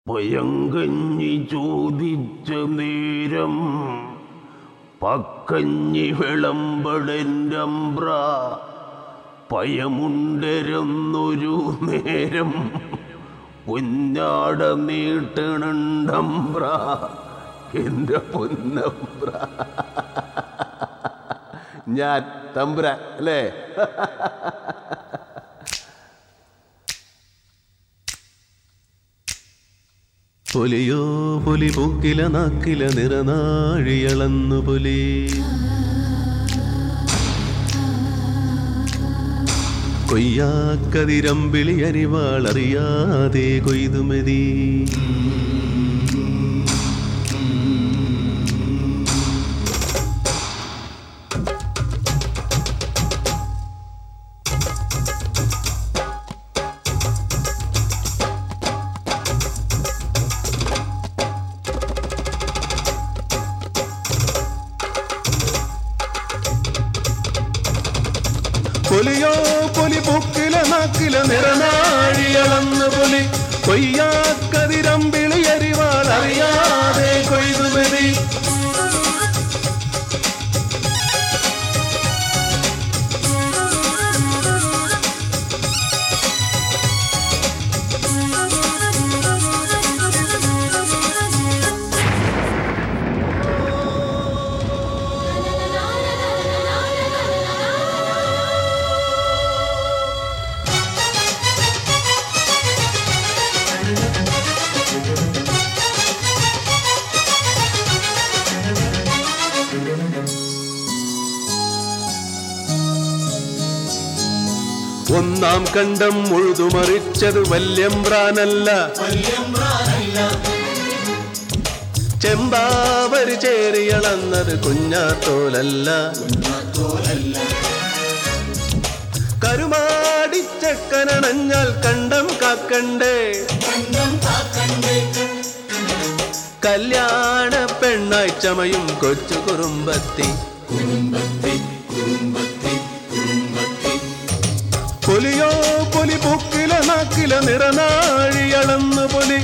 പയങ്കഞ്ഞി ചോദിച്ച നേരം പക്കഞ്ഞി വിളമ്പടൻ്റമ്പ്ര പയമുണ്ടരന്നൊരു നേരം പൊന്നാട നീട്ടണണ്ടമ്പ്ര എൻ്റെ പൊന്നമ്പ്ര ഞാൻ തമ്പ്ര അല്ലേ പൊലിയോ പൊലി പൂക്കില നാക്കില നിറനാഴിയളന്നു പൊലി കൊയ്യാക്കതിരമ്പിളി അരിവാളറിയാതെ കൊയ്തുമതി പൊലിയോ പൊലി പൂക്കില നാക്കില നിറനാഴിയളന്നു പൊലി കൊയ്യാക്കതിരമ്പിളി അരിവാളറിയാതെ കൊയ്തുമതി ഒന്നാം കണ്ടം ഉഴുതുമറിച്ചത് വല്യമ്പ്രാനല്ല ചെമ്പാവരി ചേരിയളന്നത് കുഞ്ഞാത്തോലല്ല കരുമാടിച്ചക്കനണഞ്ഞാൽ കണ്ടം കാക്കണ്ടേ കല്യാണ പെണ്ണായി ചമയും കൊച്ചു കുറുമ്പത്തി പൊലിയോ പൊലി പൂക്കില നാക്കില നിറനാഴിയളന്നു പൊലി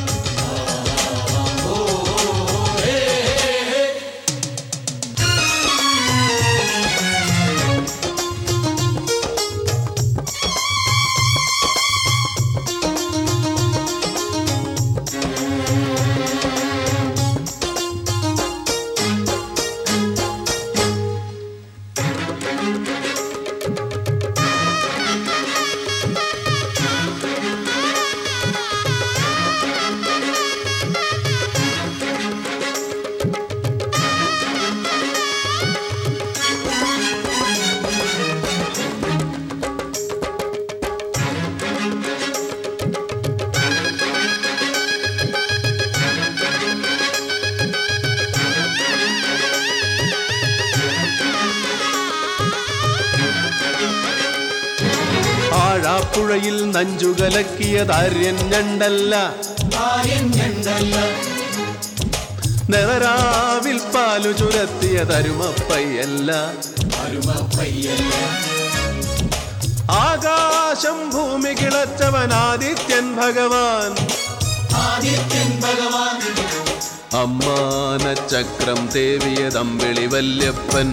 ആഴാപ്പുഴയിൽ നഞ്ചുകലക്കിയതാര്യൻ ഞണ്ടല്ല നിറരാവിൽ പാലു ചുരത്തിയ തരുമപ്പയ്യല്ല ആകാശം ഭൂമി കിളച്ചവൻ ആദിത്യൻ ഭഗവാൻ അമ്മാന ചക്രം തേവിയ തമ്പിളി വല്യപ്പൻ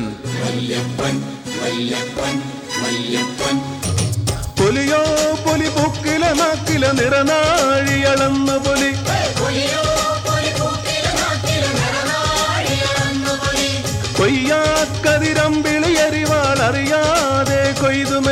പൊലിയോ പൊലി പൂക്കില നാക്കില നിറനാഴിയളന്നു പൊലി കൊയ്യാക്കതിരമ്പിളി അരിവാൾ അറിയാതെ കൊയ്തുമ